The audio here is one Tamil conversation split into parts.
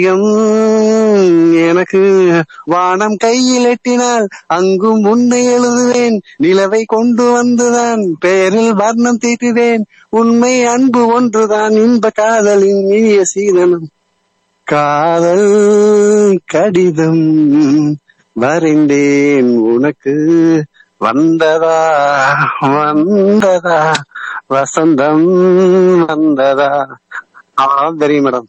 எம், எனக்கு வானம் கையில் எட்டினால் அங்கும் உன்னை எழுதுவேன் நிலவை கொண்டு வந்துதான் பெயரில் வர்ணம் தீட்டுவேன் உண்மை அன்பு ஒன்றுதான் இன்ப காதலின் இனிய சீதனம் காதல் கடிதம் வரைந்தேன் உனக்கு வந்ததா வந்ததா வசந்தம் வந்ததா அவ்வளவுதான் தெரியும் மேடம்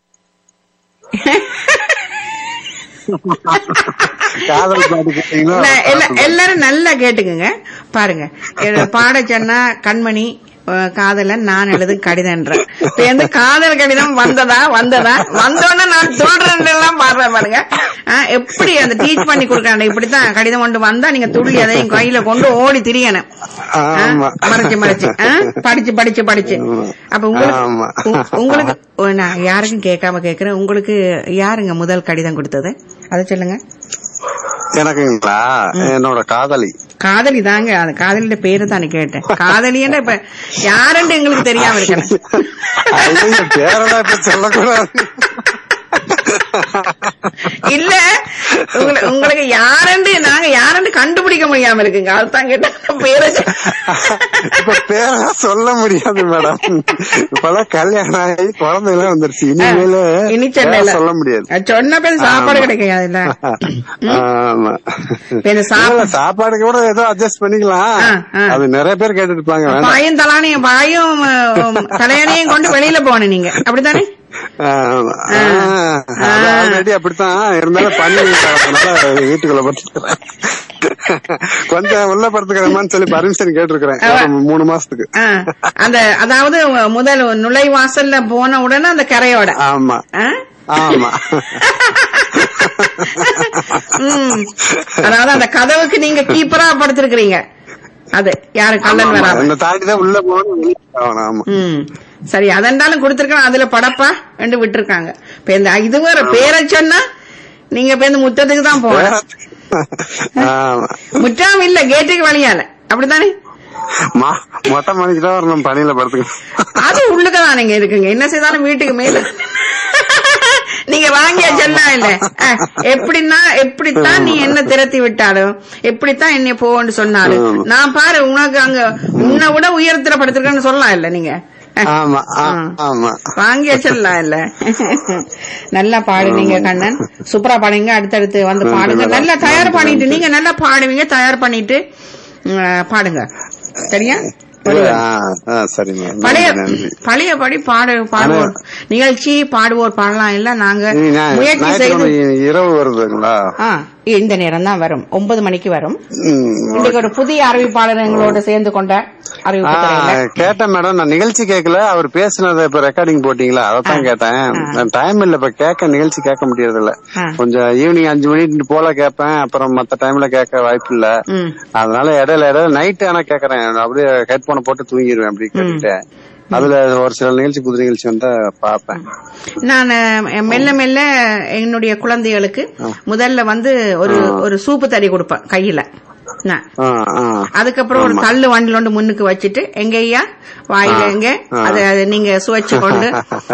காதல் பாட்டு கேட்டீங்கன்னா நான் எல்லா- எல்லாரும் நல்லா கேட்டுக்குங்க பாருங்க என்ன பாட சொன்னா கண்மணி அஹ், காதலன் நான் எழுதும் கடிதம்ன்ற இப்ப எந்த காதல் கடிதம் வந்ததா வந்ததா வந்தோடனே நான் சொல்றேன் எல்லாம் பாடுறேன் பாருங்க அஹ், எப்படி அந்த டீச் பண்ணி கொடுக்கறாங்க இப்படித்தான் கடிதம் கொண்டு வந்தா நீங்க துள்ளி அதையும் கையில கொண்டு ஓடி திரியணும் அஹ், ஆமா மறைச்சு மறைச்சு அஹ், படிச்சு படிச்சு படிச்சு அப்ப உங்களுக்கு ஆமா. உ- உங்களுக்கு ஓ, நான் யாருக்கும் கேட்காம கேக்குறேன் உங்களுக்கு யாருங்க முதல் கடிதம் கொடுத்தது அதை சொல்லுங்க எனக்குங்களா என்னோட காதலி காதலி தாங்க அந்த காதலியோட பேரு தானே கேட்டேன் காதலின்னா இப்ப யாருன்னு எங்களுக்கு தெரியாம இருக்கணும் ஐயோ, பேரெல்லாம் இப்ப சொல்லக்கூடாது இல்ல உங்களை- உங்களுக்கு யாருன்னு நாங்க யாருன்னு கண்டுபிடிக்க முடியாம இருக்குங்க அதுதான் கேட்டேன் பேரு இப்ப பேரெல்லாம் சொல்ல முடியாது மேடம் இப்பதான் கல்யாணம் ஆகி குழந்தை எல்லாம் வந்துருச்சு இனிமேல இனி பேரை சென்னையில சொல்ல முடியாது சொன்ன பேர் சாப்பாடு ஆமா. கிடைக்காது இல்ல ஆமா இப்ப இந்த சாப்பா- இல்ல, சாப்பாடு கூட ஏதோ அட்ஜஸ்ட் பண்ணிக்கலாம் ஆ, ஆ. அது நிறைய பேர் கேட்டுட்டு இருப்பாங்க வேண்டாம். பாயும் தலானையும் பாயும் அஹ், தலையணையும் கொண்டு வெளியில போகணும் நீங்க அப்படித்தானே ஆமா. ஆ. ஆ, அது ஆல்ரெடி அப்படித்தான் இருந்தாலும் பண்ணி அதனால வீட்டுக்குள்ள படுத்துக்கிறேன் கொஞ்சம் உள்ள படுத்துக்கிறேமான்னு சொல்லி பர்மிஷன் கேட்டிருக்கிறேன் ஒரு மூணு மாசத்துக்கு ஆ, அந்த அதாவது முதல் நுழைவாசல்ல போன உடனே அந்த கரையோட ஆமா ஆ? ஆமா ம். அதாவது அந்த கதவுக்கு நீங்க கீப்பரா படுத்திருக்கிறீங்க அது யாரு கள்ளன் வராம இந்த தாண்டி தான் உள்ள போகணும் வெளிய போகணும். ஆமா ம் சரி அதெண்டாலும் கொடுத்திருக்கான் அதுல படப்பா ரெண்டு விட்டுருக்காங்க இப்ப இந்த இது வேற பேரை சொன்னா நீங்க இப்ப இந்த முத்தத்துக்கு தான் போகணும் ஆமா முற்றாம இல்ல கேட்டுக்கு வழியால அப்படித்தானே மா- மொட்டை மணிக்கு தான் வரணும் பணியில படுத்துக்கணும் அது உள்ளுக்கதான் நீங்க இருக்குங்க என்ன செய்தாலும் வீட்டுக்கு மேல நீங்க வாங்கிய சொன்னா இல்ல அஹ், எப்படின்னா எப்படித்தான் நீ என்ன திரத்தி விட்டாலும் எப்படித்தான் என்னை போன்னு சொன்னாலும் நான் பாரு உனக்கு அங்க உன்னை விட உயரத்துல படுத்திருக்கேன்னு சொல்லலாம் இல்ல நீங்க அஹ், ஆமா ஆ, ஆமா வாங்கிய சொல்லலாம் இல்ல நல்லா பாடுனீங்க கண்ணன் சூப்பரா பாடுங்க அடுத்தடுத்து வந்து பாடுங்க நல்லா தயார் பண்ணிட்டு நீங்க நல்லா பாடுவீங்க தயார் பண்ணிட்டு உம், பாடுங்க சரியா ஆ, ஆ, சரிங்க பழைய நன்றி, நன்றி பழையபடி பாடு பாடுவோர் நிகழ்ச்சி பாடுவோர் பாடலாம் இல்ல நாங்க நீ ஞா- முயற்சி செய்து ஞாயிற்றுக்கிழமை இரவு வருதுங்களா ஆ, இந்த நேரம் தான் வரும் ஒன்பது மணிக்கு வரும் ம், இன்னைக்கு ஒரு புதிய அறிவிப்பாளர் எங்களோட சேர்ந்து கொண்ட ஆ, அறிவிப்பு துறையில கேட்டேன் மேடம் நான் நிகழ்ச்சி கேட்கல அவர் பேசுனதை இப்ப ரெக்கார்டிங் போட்டீங்களா அதான் கேட்டேன் டைம் இல்ல இப்ப கேட்க நிகழ்ச்சி கேட்க முடியறது இல்ல ஆ. கொஞ்சம் ஈவினிங் அஞ்சு மணிக்கு போல கேட்பேன் அப்புறம் மத்த டைம்ல கேட்க வாய்ப்பு இல்ல ம். அதனால இடையில இடையில நைட் ஆனா கேக்குறேன் அப்படியே ஹெட்போனை போட்டு தூங்கிடுவேன் அப்படி கேட்டுட்டு அதுல ஒரு சில நிகழ்ச்சி புது நிகழ்ச்சி வந்தா பாப்பேன் நான் அஹ், மெல்ல மெல்ல என்னுடைய குழந்தைகளுக்கு முதல்ல வந்து ஒரு ஒரு சூப்பு தறி கொடுப்பேன் கையில நான் ஆ, ஆ. அதுக்கப்புறம் ஒரு தள்ளு வண்டில் ஒன்று முன்னுக்கு வச்சுட்டு எங்க ஐயா வாயில எங்க அது அது நீங்க சுவைச்சு கொண்டு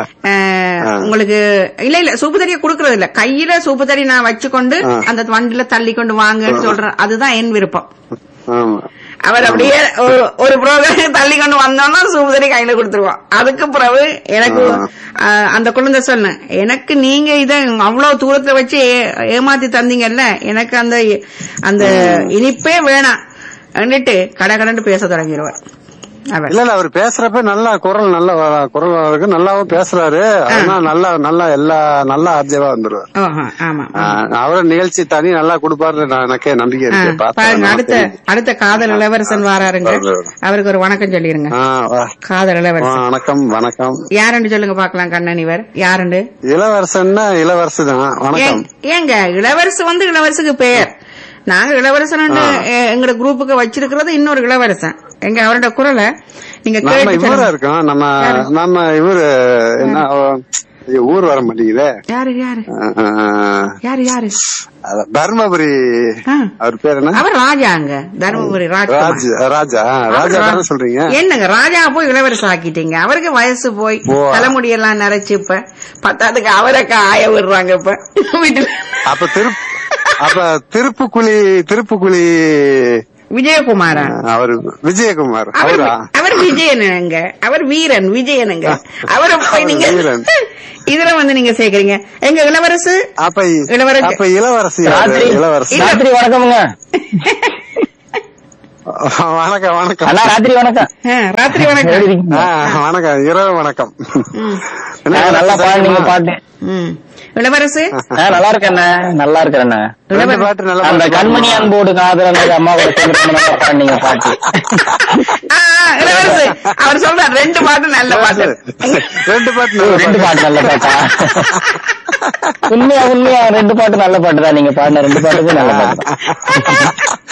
அஹ், உங்களுக்கு இல்ல இல்ல சூப்பு தறியை குடுக்கறது இல்ல கையில சூப்பு தறி நான் வச்சுக்கொண்டு அந்த வண்டில தள்ளி கொண்டு வாங்கன்னு சொல்றேன் அதுதான் என் விருப்பம் ஆமா அவர் அப்படியே ஒரு ஒரு ப்ரோக்ராம் தள்ளி கொண்டு வந்தோம்னா சூப்பரி கையில கொடுத்துருவோம் அதுக்கு பிறகு எனக்கு அஹ், அந்த குழந்தை சொன்னேன் எனக்கு நீங்க இத அவ்வளவு தூரத்துல வச்சு ஏ- ஏமாத்தி தந்தீங்கல்ல எனக்கு அந்த அந்த இனிப்பே வேணாம் வந்துட்டு கடை கடன்ட்டு பேச தொடங்கிடுவார் அவர் இல்ல இல்ல அவர் பேசுறப்ப நல்லா குரல் நல்ல வ- குரல் இருக்கு நல்லாவும் பேசுறாரு அதனால நல்லா நல்லா எல்லா நல்லா ஆர்ஜவா வந்துருவாரு ஓஹோ, ஆமா அவர நிகழ்ச்சி தனி நல்லா கொடுப்பாரு நான் எனக்கே நம்பிக்கை ஆ, இருக்கு பார்த்தா பாருங்க நல்லா அடுத்த தெரியும். அடுத்த காதல் இளவரசன் வாராருங்க அவருக்கு ஒரு வணக்கம் சொல்லிருங்க ஆ, வா. காதல் ஆ, இளவரசன் வணக்கம் வணக்கம் யாருன்னு சொல்லுங்க பாக்கலாம் கண்ணன் இவர் யாருண்டு இளவரசன்னா இளவரசு தான் வணக்கம் ஏங்க- ஏங்க இளவரசு வந்து இளவரசுக்கு பெயர் நாங்க இளவரசன் எங்க குரூப்புக்கு வச்சிருக்கிறது இன்னொரு இளவரசன் எங்க அவரோட குரலை நீங்க நம்ம கேட்டு இவரா சொல்லுங்க. இருக்கோம் நம்ம நம்ம இவரு என்ன அவ- ஐயோ, ஊர் வர மாட்டேங்குதே யாரு யாரு ஆஹ், யாரு யாரு அதான் தர்மபுரி ஆ. அவர் பேர் என்ன அவர் ராஜாங்க தர்மபுரி ராஜ் ராஜ்குமார் ராஜா ராஜா தானே சொல்றீங்க என்னங்க ராஜா போய் இளவரசு ஆக்கிட்டீங்க அவருக்கு வயசு போய் ஓ. தலைமுடியெல்லாம் நரைச்சு இப்ப பத்தாதுக்கு அவரை காய விடுறாங்க இப்ப வீட்டுல அப்ப திருப் அப்ப திருப்புக்குழி திருப்புக்குழி விஜயகுமாரா அவர் விஜயகுமார் அவர் அவரா அவர் விஜயனுங்க அவர் வீரன் விஜயனுங்க அவரை போய் நீங்க வீரன். இதுல வந்து நீங்க சேர்க்கறீங்க எங்க இளவரசு அப்ப இளவரசி. அப்ப இளவரசி யாரு? ராத்திரி இளவரசி இல்ல. ராத்திரி வணக்கமுங்க வணக்கம் வணக்கம் அண்ணா ராத்திரி வணக்கம் ஆ, ராத்திரி எப்படி வணக்கம் இருக்கீங்க? ஆ, வணக்கம் இரவு வணக்கம் ம், என்ன ஆ, நல்லா பாடுனீங்க பாட்டு ம். இளவரசு ஆ, நல்லா இருக்கேண்ணே நல்லா இருக்கிறேண்ணே ரெண்டு பாட்டு நல்லா அந்த பாட்டு கண்மணி பாடுமா? அன்போடு காதலன் அம்மாவோட சேர்ந்து ரொம்ப நல்லா பாடுனீங்க பாட்டு ஆ, ஆ, இளவரசு அவர் சொல்றார் ரெண்டு பாட்டு நல்ல பாட்டு ரெண்டு பாட்டு ஓ, நல்லா ரெண்டு பாட்டு. பாட்டு நல்ல பாட்டா உண்மையா உண்மையா ரெண்டு பாட்டு நல்ல பாட்டு தான் நீங்க பாடின ரெண்டு பாட்டுக்கும் நல்ல பாட்டு தான்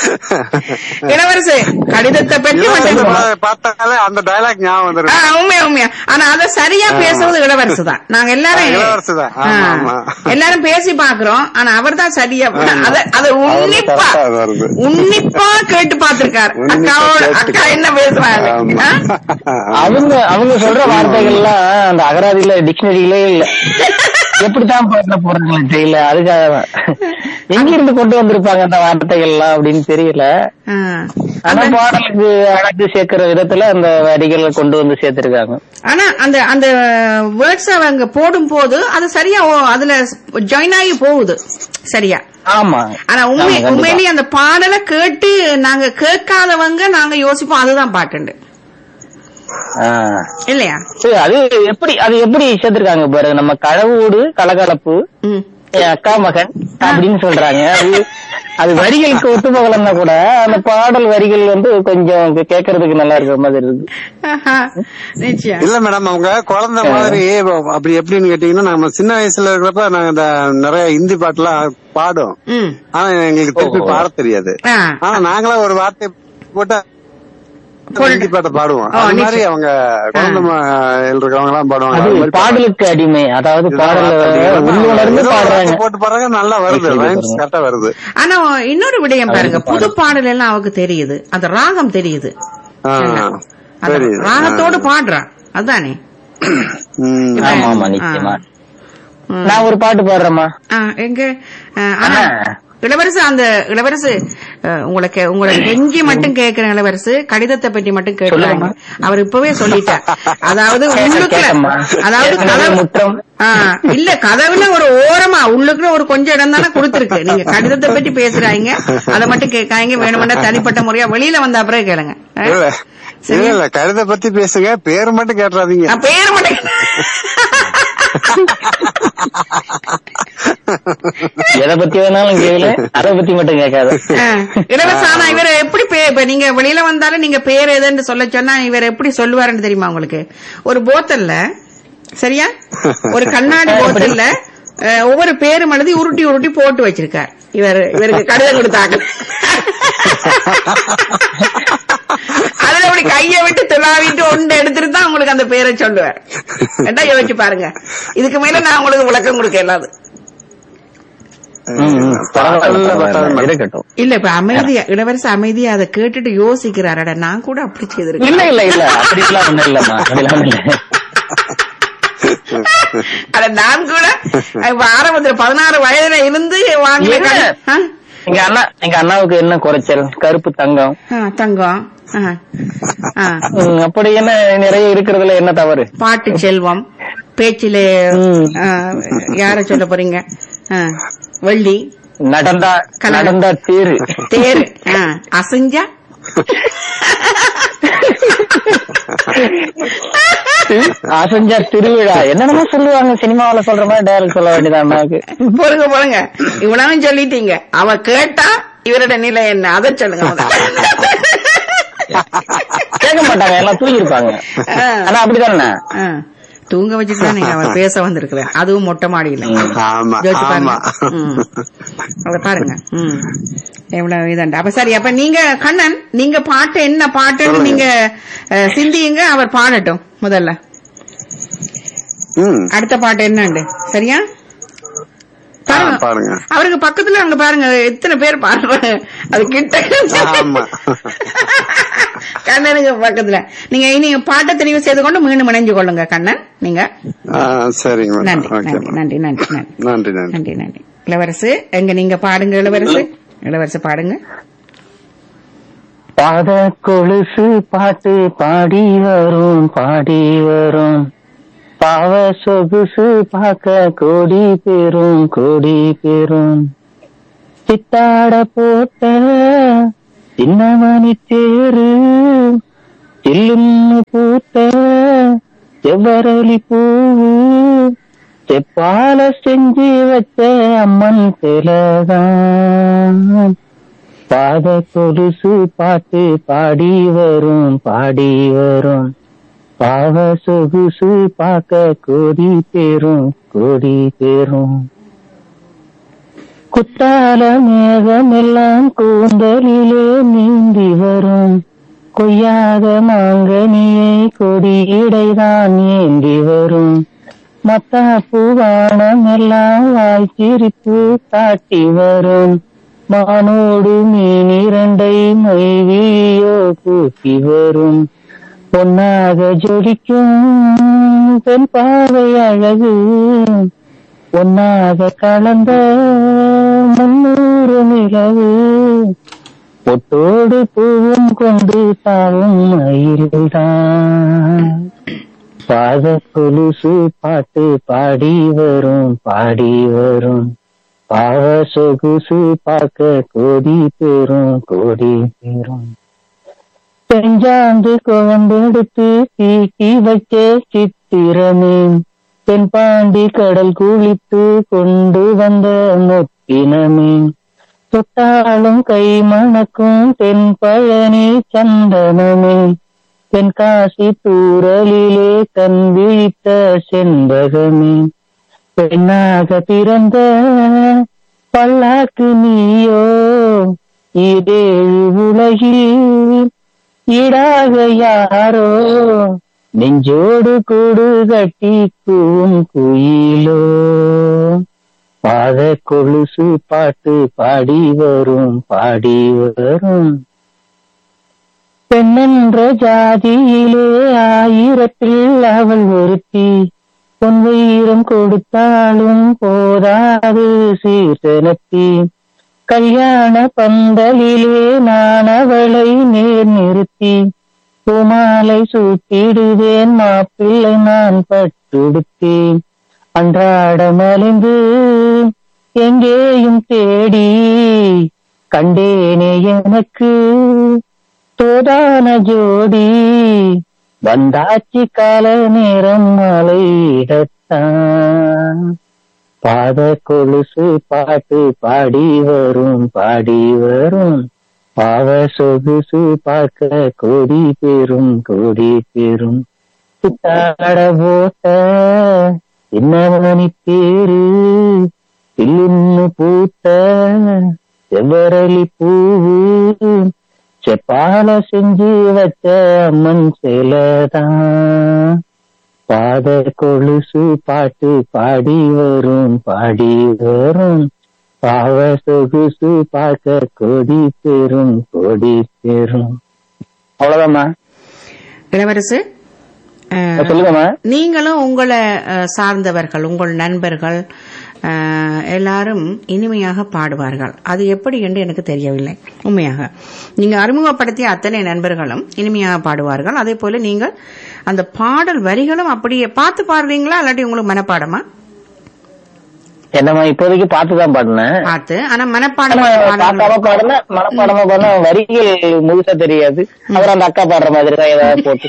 இளவரசு கடிதத்தை பற்றி இளவரசி மட்டும் பா- பார்த்தாலே அந்த டயலாக் ஞாபகம் ஆ, வந்துரும் உண்மையா உண்மையா ஆனா அத சரியா பேசுறது இளவரசு தான் நாங்க எல்லாரும் ஆ, இளவரசு தான். ஆமா, ஆ, ஆமா. எல்லாரும் பேசி பாக்குறோம் ஆனா அவர் தான் சரியா அத அத உன்னிப்பா correct ஆ வருது. உன்னிப்பா கேட்டு பாத்திருக்காரு உன்னிப்பா அக்காவோட கேட்டு. அக்கா என்ன பேசுறாங்க ஆமா. ஆ? அவங்க அவங்க சொல்ற வார்த்தைகள்லாம் அந்த அகராதியில டிக்ஷனரியிலே இல்ல எப்படித்தான் பாட்டுல போடுறாங்களே தெரியல அதுக்காக தான் எங்க இருந்து கொண்டு வந்திருப்பாங்க அந்த வார்த்தைகள்லாம் அப்படின்னு தெரியல ஆ. ஆனா பாடலுக்கு அழகு சேர்க்கிற விதத்துல அந்த வரிகளை கொண்டு வந்து சேர்த்திருக்காங்க ஆனா அந்த அந்த வேர்ட்ஸ் அவங்க போடும் போது அது சரியா ஓ- அதுல ஜாயின் ஆகி போகுது சரியா ஆமா ஆனா உண்மை ஆமா, கண்டிப்பா. உண்மையிலேயே அந்த பாடலை கேட்டு நாங்க கேட்காதவங்க நாங்க யோசிப்போம் அதுதான் பாட்டுண்டு ஆ. இல்லையா சரி, அது எப்படி அது எப்படி சேர்த்திருக்காங்க பாரு நம்ம கழவூடு கலகலப்பு ம் என் அக்கா மகன் அப்படின்னு சொல்றாங்க அது அது வரிகளுக்கு ஒத்து போகலன்னா கூட அந்த பாடல் வரிகள் வந்து கொஞ்சம் கேட்கறதுக்கு நல்லா இருக்கிற மாதிரி இருக்கு ஆஹா, நிச்சயம் இல்ல மேடம் அவங்க குழந்தை மாதிரி அப்படி எப்படின்னு கேட்டீங்கன்னா நம்ம சின்ன வயசுல இருக்கிறப்ப நாங்க இந்த நிறைய ஹிந்தி பாட்டுலாம் பாடும் ம் ஆனா எங்களுக்கு திருப்பி ஓ. பாட தெரியாது ஆ. ஆனா நாங்களா ஒரு வார்த்தை போட்டு போட்டு- ஹிந்தி பாட்டை பாடுவோம் ஓ, அது மாதிரி நிச்சயம். அவங்க குழந்தை மா- இருக்கவங்க எல்லாம் பாடுவாங்க அது அது மாதிரி பாடலுக்கு அடிமை அதாவது பாடல உள்ளுணர்ந்து ஏதோ ஒரு பாடுறாங்க வார்த்தை போட்டு பாடுறாங்க நல்லா வருது சரி, ரைம்ஸ் சரி. கரெக்டா வருது ஆனா இன்னொரு விடயம் பாருங்க அவருக்கு புது பாடல் எல்லாம் அவருக்கு தெரியுது அந்த ராகம் தெரியுது ஆ, அந்த சரி ராகத்தோடு பாடுறா அதானே ம். ஆமா ஆமா நிச்சயமா ம். நான் ஒரு பாட்டு பாடுறேம்மா ஆ, எங்க ஆ, ஆனா ஆ. இளவரசு அந்த இளவரசு அஹ், உங்களுக்கு உங்களை கெஞ்சி மட்டும் கேக்குற இளவரசு கடிதத்தை பற்றி மட்டும் கேட்கறாங்க சொல்லுங்கம்மா. அவர் இப்பவே சொல்லிட்டார் அதாவது கேட்க- உள்ளுக்குள்ள கேட்கம்மா. அதாவது ஏற்கனவே கதவு முற்றம். ஆ, இல்ல கதவுல ஒரு ஓரமா உள்ளுக்குள்ள ஒரு கொஞ்சம் இடம் தானே கொடுத்துருக்கு நீங்க கடிதத்தை பற்றி பேசுறாங்க அதை மட்டும் கேட்காங்க வேணுமெண்டா தனிப்பட்ட முறையா வெளியில வந்த அப்புறம் கேளுங்க ஆ? இல்ல சரி. இல்ல இல்ல கழுத பத்தி பேசுங்க பேர் மட்டும் கேட்டுறாதீங்க நான் பேர் மட்டும் எதை பத்தி வேணாலும் கேளு அதை பத்தி மட்டும் கேட்காத ஆ, இளவரசு ஆனா இவர் எப்படி பே- இப்ப நீங்க வெளியில வந்தாலும் நீங்க பேர் எதுன்னு சொல்ல சொன்னா இவர் எப்படி சொல்லுவாருன்னு தெரியுமா உங்களுக்கு ஒரு போத்தல்ல சரியா ஒரு கண்ணாடி போத்தல்ல அஹ், ஒவ்வொரு பேரும் எழுதி உருட்டி உருட்டி போட்டு வச்சிருக்கார் இவர் இவருக்கு கடிதம் கொடுத்தாங்க அதுல அப்படி கைய விட்டு துளாவிட்டு ஒன்று எடுத்துட்டு தான் உங்களுக்கு அந்த பேரை சொல்லுவார் கேட்டா யோசிச்சு பாருங்க இதுக்கு மேல நான் உங்களுக்கு விளக்கம் கொடுக்க இல்லாது ம், ம். பரவாயில்ல, பாடல்ல பரவாயில்ல. பத்தாது இருக்கட்டும் இல்ல இப்ப அமைதியா இளவரசு அமைதியா அதை கேட்டுட்டு யோசிக்கிறாரடா நான் கூட அப்படி செய்திருக்கேன் இல்ல இல்ல இல்ல அப்படிலாம் ஒண்ணும் இல்லம்மா அப்படிலாம் ஒண்ணும் இல்ல அட நான் கூட இப்ப ஆரம்பத்துல பதினாறு வயதுல இருந்து வாங்கின என்ன? கடி- ஆ? எங்க அண்ணா எங்க அண்ணாவுக்கு என்ன குறைச்சல் கருப்பு தங்கம் ஆ, தங்கம் ஆ. ஆ. ம், அப்படி என்ன நிறைய இருக்கிறதுல என்ன தவறு பாட்டு செல்வம் பேச்சிலே ம். ஆ, யார சொல்ல போறீங்க ஆ, வள்ளி நடந்தா கலர். நடந்தா தேரு தேரு ஆ, அசைஞ்சா அசஞ்சா திருவிழா என்னென்னமோ சொல்லுவாங்க சினிமாவுல சொல்ற மாதிரி டைரக்ட் சொல்ல வேண்டியது அண்ணாவுக்கு போடுங்க போடுங்க இவ்வளவு சொல்லிட்டீங்க அவ கேட்டா இவரோட நிலை என்ன அதை சொல்லுங்க முதல்ல. கேட்க மாட்டாங்க எல்லாம் தூங்கிருப்பாங்க ஆ. ஆனா அப்படிதானே ஆ. தூங்க வச்சுட்டு தான் நீங்க அவர் பேச வந்திருக்கிறேன் அதுவும் மொட்டை மாடியில ஆமா யோசிச்சு பாருங்க ஆமா ம். அத பாருங்க ம். எவ்வளவு இதாண்டா அப்ப சரி அப்ப நீங்க கண்ணன் நீங்க பாட்டு என்ன பாட்டுன்னு சொல்லுங்க. நீங்க அஹ், சிந்தியுங்க அவர் பாடட்டும் முதல்ல ம் அடுத்த பாட்டு என்னண்டு சரியா ஆ, பாருங்க பாருங்க அவருக்கு பக்கத்துல அங்க பாருங்க எத்தனை பேர் பாடுறாங்க அது கிட்ட ஆமா கண்ணனுக்கு பக்கத்துல நீங்க இனி பாட்டை தெளிவு செய்து கொண்டு மீண்டும் இணைஞ்சு கொள்ளுங்க கண்ணன் நீங்க ஆ, சரிங்க மேடம் நன்றி ஓகே நன்றி நன்றி நன்றி நன்றி நன்றி நன்றி நன்றி நன்றி இளவரசு எங்க நீங்க பாடுங்க இளவரசு இளவரசு பாடுங்க பாத கொலுசு பாட்டு பாடி வரும் பாடி வரும் பாவ சொகுசு பார்க்க கோடி பெரும் கோடி பெரும் சித்தாட போட்ட சின்னமணி தேரு சில்லுன்னு பூத்த செவ்வரளி பூவு செப்பால செஞ்சு வச்ச அம்மன் சிலதான் பாத கொலுசு பாட்டு பாடி வரும் பாடி வரும் பாவ சொகுசு பார்க்க கோடி பேரும் கோடி பேரும் குத்தால மேகம் எல்லாம் கூந்தலிலே நீந்தி வரும் கொய்யாத மாங்கனியை கொடியிடைதான் ஏந்தி வரும் மத்தாப்பு வானம் எல்லாம் வாய்ச்சிரிப்பு காட்டி வரும் மானோடு மீன் இரண்டை மைவியோ கூட்டி வரும் பொன்னாக ஜொலிக்கும் பெண் பாவை அழகு பொன்னாக கலந்த முன்னூறு நிலவு பொட்டோடு பூவும் கொண்டு தாவும் மயில்தான் பாத கொலுசு பாட்டு பாடி வரும் பாடி வரும் பாவ சொகுசு பார்க்க கோடி பேரும் கோடி பேரும் செஞ்சாந்து குழம்பெடுத்து தீக்கி வச்ச சித்திரமே தென்பாண்டி கடல் குளித்து கொண்டு வந்த முத்தினமே தொட்டாலும் கை மணக்கும் தென் பழனி சந்தனமே தென்காசி தூரலிலே கண் விழித்த செண்பகமே பெண்ணாக பிறந்த பல்லாக்கு நீயோ இதேழு உலகில் ஈடாக யாரோ நெஞ்சோடு கூடு கட்டி கூவும் குயிலோ பாத கொலுசு பாட்டு பாடி வரும் பாடி வரும் பெண்ணென்ற ஜாதியிலே ஆயிரத்தில் அவள் ஒருத்தி பொன் வீரம் கொடுத்தாலும் போதாது சீர்தனத்தி கல்யாண பந்தலிலே நான் அவளை நேர் நிறுத்தி பூமாலை சூட்டிடுவேன் மாப்பிள்ளை நான் பட்டுடுத்தி அன்றாடம் அலைந்து எங்கேயும் தேடி கண்டேனே எனக்கு தோதான ஜோடி வந்தாச்சி கால நேரம் மலையிடத்தான் பாத கொலுசு பாட்டு பாடி வரும் பாடி வரும் பாவ சொகுசு பார்க்க கோடி பெரும் கோடி பெரும் சித்தாட போட்ட சின்னமணி பேரு பில்லுன்னு பூத்த செவ்வரளி பூவு செப்பால செஞ்சு வச்ச அம்மன் சிலதான் பாத கொலுசு பாட்டு பாடி வரும் பாடி வரும் பாவ சொகுசு பார்க்க கொடி பெரும் கொடி பெரும் அவ்வளவுதாம்மா இளவரசு அஹ், சொல்லுங்கம்மா நீங்களும் உங்களை அஹ், சார்ந்தவர்கள் உங்கள் நண்பர்கள் அஹ், எல்லாரும் இனிமையாக பாடுவார்கள் அது எப்படி என்று எனக்கு தெரியவில்லை உண்மையாக நீங்க அறிமுகப்படுத்திய அத்தனை நண்பர்களும் இனிமையாக பாடுவார்கள் அதே போல நீங்கள் அந்த பாடல் வரிகளும் அப்படியே பார்த்து பாடுறீங்களா இல்லாட்டி உங்களுக்கு மனப்பாடமா என்னம்மா இப்போதைக்கு பார்த்துதான் பாடினேன் பார்த்து ஆனா ஆனா, மனப்பாடம் பார்க்காம பாடின மனப்பாடமா பாடின வரிகள் முழுசா தெரியாது அப்புறம் அந்த அக்கா பாடுற மாதிரி தான் ஏதாவது போட்டு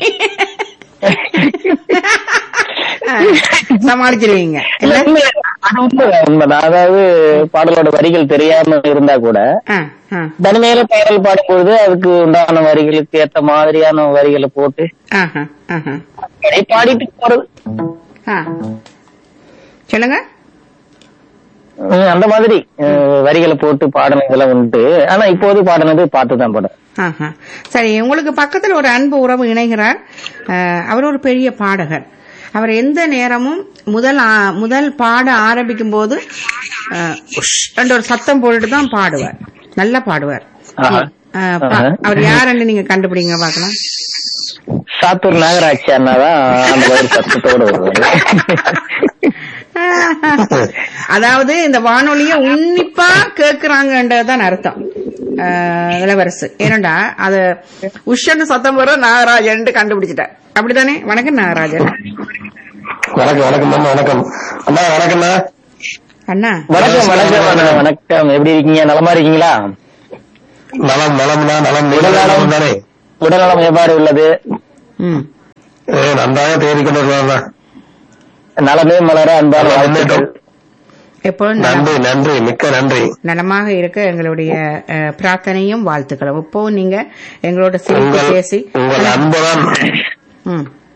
சமாளிச்சிருவீங்க இல்ல, இல்ல உண்மை, அது உண்மைதான், உண்மைதான் அதாவது பாடலோட வரிகள் தெரியாம இருந்தா கூட ஆ, ஆ, தனிமையில பாடல் பாடும்பொழுது அதுக்கு உண்டான வரிகளுக்கு ஏத்த மாதிரியான வரிகளை போட்டு ஆஹா, ஆஹா. அப்படியே பாடிட்டு போறது ஆ. சொல்லுங்க உம், அந்த மாதிரி அஹ், வரிகளை போட்டு பாடினதெல்லாம் உண்டு ஆனா இப்போது பாடினது பார்த்துதான் பாடம் ஆஹா. சரி உங்களுக்கு பக்கத்துல ஒரு அன்பு உறவு இணைகிறார் அஹ், அவர் ஒரு பெரிய பாடகர் அவர் எந்த நேரமும் முதல் ஆ- முதல் பாட ஆரம்பிக்கும் போது அஹ், உஷ் என்ற ஒரு சத்தம் போட்டுட்டு தான் பாடுவார் நல்லா பாடுவார் ஆஹா. அஹ், பா- ஆஹா. அவர் யாருன்னு நீங்க கண்டுபிடிங்க பாக்கலாம் சாத்தூர் நாகராட்சி அண்ணாதான் அந்த மாதிரி சத்தத்தோட வருவாரு அதாவது இந்த வானொலிய உன்னிப்பா கேக்குறாங்கன்றதுதான் அர்த்தம் அஹ், இளவரசு ஏனண்டா அது உஷன்னு சத்தம் போற நாகராஜன் கண்டுபிடிச்சிட்டார் அப்படித்தானே வணக்கம் நாகராஜன் வணக்கம் வணக்கம் மாமா வணக்கம் அண்ணா வணக்கம்ண்ணா அண்ணா வணக்கம் வணக்கம் அண்ணா, வணக்கம் எப்படி இருக்கீங்க நலமா இருக்கீங்களா நலம் நலம்ண்ணா நலம் உடல் நீங்கள் நலம். நலம் தானே உடல்நலம் எவ்வாறு உள்ளது ம் ஏ, நன்றாக தேடி கொண்டு வருவாங்க நலமே மலர அன்பான நல்லா வாழ்த்துக்கள் முன்னேற்றம். எப்பொழுதும் நன்றி நலம்- நன்றி மிக்க நன்றி நலமாக இருக்க எங்களுடைய அஹ், பிரார்த்தனையும் வாழ்த்துக்களும் இப்போ நீங்க எங்களோட சிரிப்பு உங்கள் பேசி உங்கள் அன்புதான் ம்